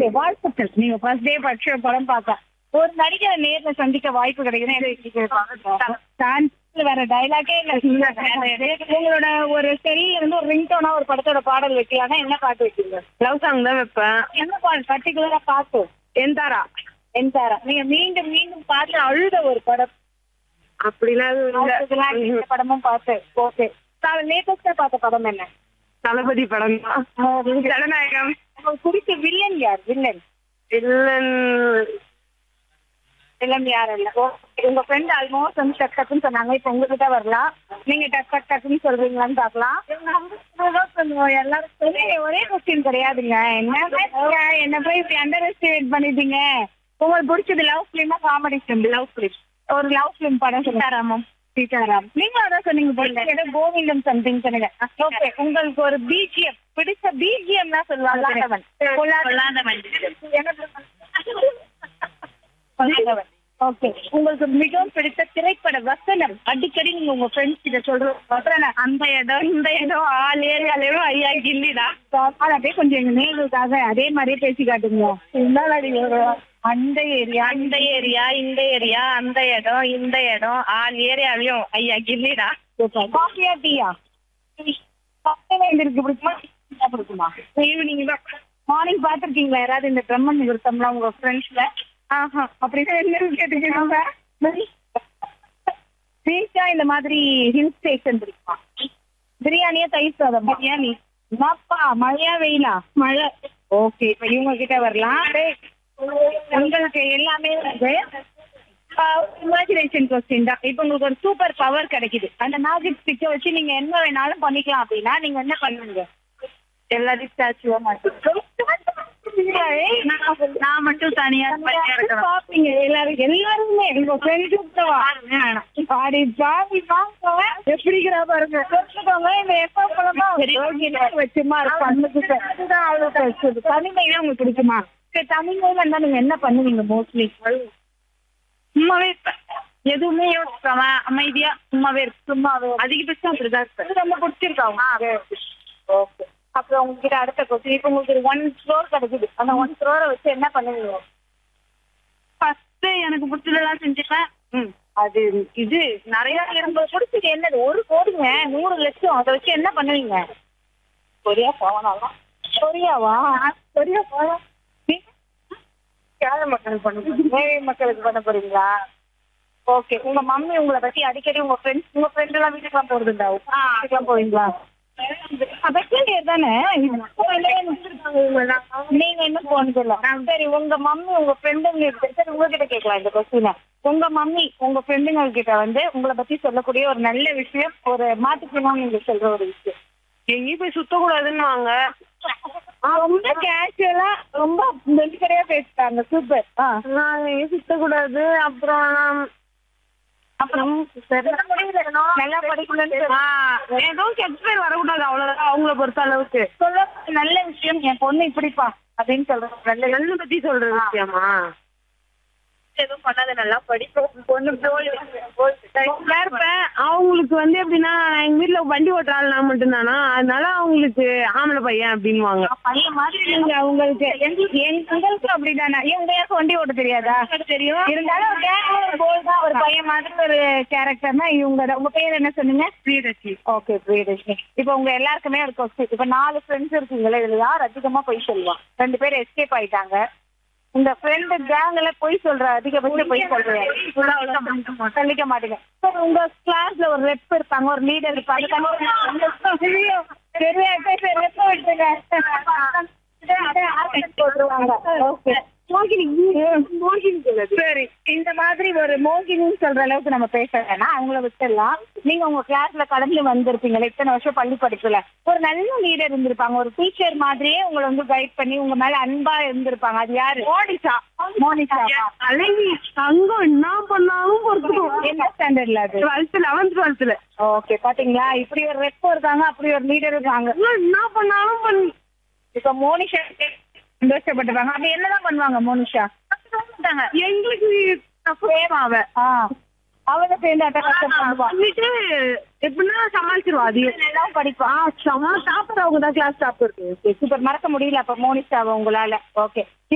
Okay வாழ்த்துக்கள் நீங்க first day படிச்ச படம் பார்த்தா ஒரு நடிகரை நேர்ல சந்திக்க வாய்ப்பு கிடைக்குது சான்ஸ் வேற டைலாக்கே இல்ல உங்களோட ஒரு செல்ல இருந்து ஒரு ரிங்டோனா ஒரு படத்தோட பாடல் வைக்கலாம்னா என்ன பாட்டு வைக்கிறீங்க லவ் சாங் தான் வைப்பேன் என்ன பாடல் பர்டிகுலரா பாட்டு எந்தாரா என்தாரா நீங்க மீண்டும் மீண்டும் பார்த்து அழுத ஒரு படம் அப்படிலாம் எதுவும் அதுக்கெல்லாம் இல்ல இந்த படமும் பார்த்து ஓகே லேட்டஸ்டா பார்த்த படம் என்ன தளபதி படம் தான் ஜனநாயகம் உங்களுக்கு பிடிச்ச வில்லன் யார் வில்லன் வில்லன் வில்லன் யாரும் இல்ல Okay. உங்க ஃப்ரெண்ட் ஆல்மோஸ்ட் வந்து டக் டக்குன்னு சொன்னாங்க இப்ப உங்ககிட்ட வரலாம் நீங்க டக் டக் டக்குன்னு சொல்றீங்களான்னு பாக்கலாம் சொல்லுவோம் எல்லாரும் சொல்லி ஒரே கொஸ்டின் கிடையாதுங்க என்ன நீங்க என்ன போய் இப்படி அண்டர் எஸ்டிமேட் பண்ணிட்டீங்க உங்களுக்கு பிடிச்சது லவ் ஃபிலிமா காமெடி ஃபிலிம் லவ் ஃபிலிம் ஒரு லவ் ஃபிலிம் படம் சீதாராமம் சீதாராம் நீங்க அதான் சொன்னீங்க போல ஏதோ கோவிந்தம் சம்திங் சொன்னீங்க ஓகே உங்களுக்கு ஒரு பிஜிஎம் பிடிச்ச பிஜிஎம் தான் சொல்லுவாங்க பொல்லாதவன் பொல்லாதவன் ஓகே உங்களுக்கு மிகவும் பிடித்த திரைப்பட வசனம் அடிக்கடி நீங்க உங்க ஃப்ரெண்ட்ஸ் கிட்ட சொல்ற வசனம் அந்த இடம் இந்த இடம் ஆள் ஏரியாலையும் ஐயா கில்லிடா அது அப்படியே கொஞ்சம் எங்க நேர்களுக்காக அதே மாதிரியே பேசி காட்டுங்க இருந்தாலும் ஒரு அந்த ஏரியா அந்த ஏரியா இந்த ஏரியா அந்த இடம் இந்த இடம் ஆள் ஏரியாவையும் ஐயா கில்லிடா காஃபியா டீயா காலையில எந்திரிக்க பிடிக்குமா டீயா பிடிக்குமா ஈவினிங் தான் மார்னிங் பாத்திருக்கீங்களா யாராவது இந்த பிரம்மன் நிறுத்தம்லாம் உங்க ஃப்ரெண்ட்ஸ்ல ஆஹா அப்படின்னா என்னன்னு கேட்டுக்கிறீங்க பீச்சா இந்த மாதிரி ஹில் ஸ்டேஷன் பிடிக்குமா பிரியாணியா தயிர் சாதம் பிரியாணி என்னப்பா மழையா வெயிலா மழை ஓகே இப்ப இவங்க கிட்ட வரலாம் உங்களுக்கு எல்லாமே வந்து இமேஜினேஷன் கொஸ்டின் தான் இப்போ உங்களுக்கு ஒரு சூப்பர் பவர் கிடைக்குது அந்த மேஜிக் ஸ்டிக்கை வச்சு நீங்க என்ன வேணாலும் பண்ணிக்கலாம் அப்படின்னா நீங்க என்ன பண்ணுவீங்க எல்லாத்தையும் ஸ்டாச்சுவா மாட்டோம் நான் மட்டும் தனியா பாப்பீங்க எல்லாரும் எல்லாருமே உங்க ஃப்ரெண்ட்ஸ் பாடி ஜாதி வாங்க எப்படிங்கிறா பாருங்க சொல்லுவாங்க இந்த எப்ப பழமா வச்சுமா பண்ணுக்கு அதுதான் அவ்வளவு வச்சது தனிமையில உங்களுக்கு பிடிக்குமா சரி தனிமையில இருந்தா நீங்க என்ன பண்ணுவீங்க மோஸ்ட்லி சும்மாவே இருப்பேன் எதுவுமே யோசிக்காம அமைதியா சும்மாவே இருக்கு சும்மாவே அதிகபட்சம் அப்படிதான் இருப்பேன் இது ரொம்ப பிடிச்சிருக்கா ஓகே அப்புறம் உங்ககிட்ட அடுத்த கொஸ்டின் இப்போ உங்களுக்கு ஒரு ஒன் க்ரோர் கிடைக்குது அந்த ஒன் க்ரோரை வச்சு என்ன பண்ணுவீங்க ஃபர்ஸ்ட் எனக்கு பிடிச்சதெல்லாம் செஞ்சுப்பேன் ம் அது இது நிறைய இரும்பு பிடிச்சது என்னது ஒரு கோடிங்க நூறு லட்சம் அதை வச்சு என்ன பண்ணுவீங்க கொரியா போகலாம் கொரியாவா கொரியா போகலாம் ஏழை மக்களுக்கு பண்ண ஏழை மக்களுக்கு பண்ண போறீங்களா ஓகே உங்க மம்மி உங்களை பத்தி அடிக்கடி உங்க ஃப்ரெண்ட்ஸ் உங்க ஃப்ரெண்ட் எல்லாம் வீட்டுக்குலாம் போறதுண்டா வீட்டுக்குலாம் போவீங்களா செகண்ட் இயர் தானே நீங்க இன்னும் போனது இல்ல சரி உங்க மம்மி உங்க ஃப்ரெண்டுங்க சரி உங்ககிட்ட கேட்கலாம் இந்த கொஸ்டினை உங்க மம்மி உங்க ஃப்ரெண்டுங்க கிட்ட வந்து உங்களை பத்தி சொல்லக்கூடிய ஒரு நல்ல விஷயம் ஒரு மாட்டுக்கணும் நீங்க சொல்ற ஒரு விஷயம் எங்கேயும் போய் சுத்தக்கூடாதுன்னு வாங்க ரொம்ப கேஷுவலா ரொம்ப வெளிப்படையா பேசுறாங்க சூப்பர் நான் எங்கேயும் சுத்தக்கூடாது அப்புறம் நான் அப்புறம் நல்லா படிக்கணும்னு ஆ, ஏதோ கெட்ட பேர் வரக்கூடாது அவ்வளவுதான் அவங்கள பொறுத்த அளவுக்கு சொல்ல நல்ல விஷயம் என் பொண்ணு இப்படிப்பா அப்படின்னு சொல்றேன் நல்ல நல்ல பத்தி சொல்ற விஷயமா எதுவும் பண்ணாத நல்லா படிப்போம் பொண்ணு இருப்பேன் அவங்களுக்கு வந்து எப்படின்னா நான் எங்க வீட்டுல வண்டி ஓட்டுற ஆள் நான் மட்டும்தானா அதனால அவங்களுக்கு ஆம்பளை பையன் அப்படின்வாங்க பையன் மாதிரி நீங்க அவங்களுக்கு எங்களுக்கு எங்களுக்கு அப்படிதானா ஏன் உங்க யாருக்கும் வண்டி ஓட்ட தெரியாதா தெரியும் இருந்தாலும் ஒரு gang ல ஒரு bold ஆ ஒரு பையன் மாதிரி ஒரு கேரக்டர்னா இவங்க தான். உங்க பேர் என்ன சொன்னீங்க ஸ்ரீரட்சி ஓகே பிரியதர்ஷினி இப்போ உங்க எல்லாருக்குமே ஒரு கொஸ்டின் இப்போ நாலு ஃப்ரெண்ட்ஸ் இருக்கீங்களா இதுல யார் அதிகமா பொய் சொல்லுவா ரெண்டு பேர் எஸ்கேப் ஆயிட்டாங்க உங்க ஃப்ரெண்டு கேங்ல பொய் சொல்ற அதிகபட்சம் பொய் சொல்றேன் சொல்லிக்க மாட்டீங்க சரி உங்க கிளாஸ்ல ஒரு ரெப் இருப்பாங்க ஒரு லீடர் இருப்பாங்க பெரிய ரெப் விட்டுங்க ஓகே சரி இந்த மாதிரி ஒரு மோகினின்னு சொல்ற அளவுக்கு நம்ம பேச வேணாம் அவங்கள விட்டுடலாம் நீங்க உங்க கிளாஸ்ல கடந்து வந்திருப்பீங்களா இத்தனை வருஷம் பள்ளி படிப்புல ஒரு நல்ல லீடர் இருந்திருப்பாங்க ஒரு டீச்சர் மாதிரியே உங்களை வந்து கைட் பண்ணி உங்க மேல அன்பா இருந்திருப்பாங்க அது யாரு மோனிஷா மோனிஷா அழகி தங்கம் என்ன பண்ணாலும் பொறுத்துக்கும் என்ன ஸ்டாண்டர்ட்ல அது டுவெல்த் லெவன்த் டுவெல்த்ல ஓகே பாத்தீங்களா இப்படி ஒரு ரெப்போ இருக்காங்க அப்படி ஒரு லீடர் இருக்காங்க என்ன பண்ணாலும் பண்ணி இப்ப மோனிஷா சந்தோஷப்பட்டுப்பாங்க அப்படி என்னதான் பண்ணுவாங்க மோனிஷா எங்களுக்கு அவ ஆ அவளை சேர்ந்து அட்டகாசம் பண்ணுவா பண்ணிட்டு எப்படின்னா சமாளிச்சிருவா அது நல்லா படிப்பா செம்ம டாப்பர் அவங்க தான் கிளாஸ் டாப்பர் சூப்பர் மறக்க முடியல அப்ப மோனிஷாவை உங்களால ஓகே